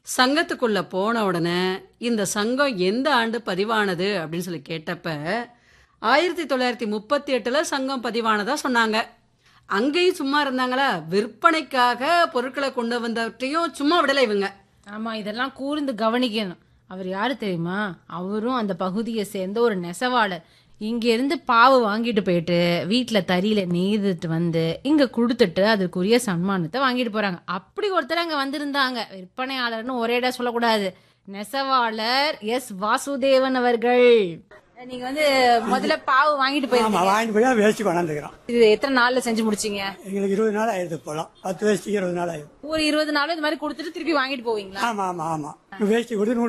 சங்கத்துக்குள்ள போன உடனே இந்த சங்கம் எந்த ஆண்டு பதிவானது அப்படின்னு சொல்லி கேட்டப்ப ஆயிரத்தி தொள்ளாயிரத்தி முப்பத்தி எட்டுல சங்கம் பதிவானதா சொன்னாங்க அங்கேயும் சும்மா இருந்தாங்களா விற்பனைக்காக பொருட்களை கொண்டு வந்தவற்றையும் சும்மா விடலை இவங்க ஆமா இதெல்லாம் கூர்ந்து கவனிக்கணும் அவர் யாரு தெரியுமா அவரும் அந்த பகுதியை சேர்ந்த ஒரு நெசவாளர் இங்க இருந்து பாவு வாங்கிட்டு போயிட்டு வீட்டுல தறியில நெய்துட்டு வந்து இங்க கொடுத்துட்டு அதுக்குரிய சன்மானத்தை வாங்கிட்டு போறாங்க அப்படி ஒருத்தர் அங்க வந்திருந்தாங்க விற்பனையாளர்னு ஒரே இடம் சொல்லக்கூடாது நெசவாளர் எஸ் வாசுதேவன் அவர்கள் நீங்க வந்து முதல்ல பாவு வாங்கிட்டு ஆமா போயிருந்தீங்க வாங்கிட்டு போய் தான் வேஸ்ட் கொண்டாந்துக்கிறோம் இது எத்தனை நாள்ல செஞ்சு முடிச்சீங்க எங்களுக்கு இருபது நாள் ஆயிடுது போலாம் பத்து வேஸ்ட்டுக்கு இருபது நாள் ஆயிடுது ஒரு இருபது நாள் இந்த மாதிரி கொடுத்துட்டு திருப்பி வாங்கிட்டு போவீங்களா ஆமா ஆமா ஆமா வேஸ்ட் கொடுத்து நூல்